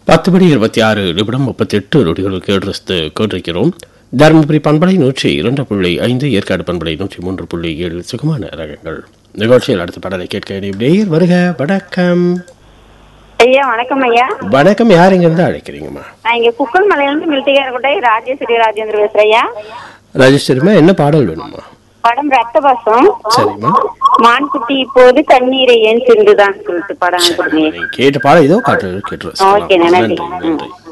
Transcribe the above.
பத்து மணி இருபத்தி ஆறு நிமிடம் முப்பத்தி எட்டு நொடிகளுக்கு எடுத்து கேட்டிருக்கிறோம் தருமபுரி பண்பலை நூற்றி இரண்டு புள்ளி ஐந்து ஏற்காடு பண்பலை நூற்றி மூன்று புள்ளி ஏழு சுகமான ரகங்கள் நிகழ்ச்சியில் அடுத்த பாடலை கேட்க நேயர் வருக வணக்கம் ஐயா வணக்கம் ஐயா வணக்கம் யார் இங்கிருந்து அழைக்கிறீங்கம்மா நான் இங்க குக்கல் மலையிலிருந்து மில்டிகாரकोட்டை ராஜேஸ்வரி ராஜேந்திர பேசுறேன் ஐயா ராஜேஸ்வரிமா என்ன பாடல் வேணுமா படம் ரத்த பாசம் சரிம்மா மான்குட்டி இப்போது கண்ணீரை ஏன் சிந்துதான் சொல்லிட்டு படம் கொடுங்க நீங்க கேட்ட பாடல் ஏதோ காட்டு கேட்டு ஓகே, நன்றி. நன்றி நன்றி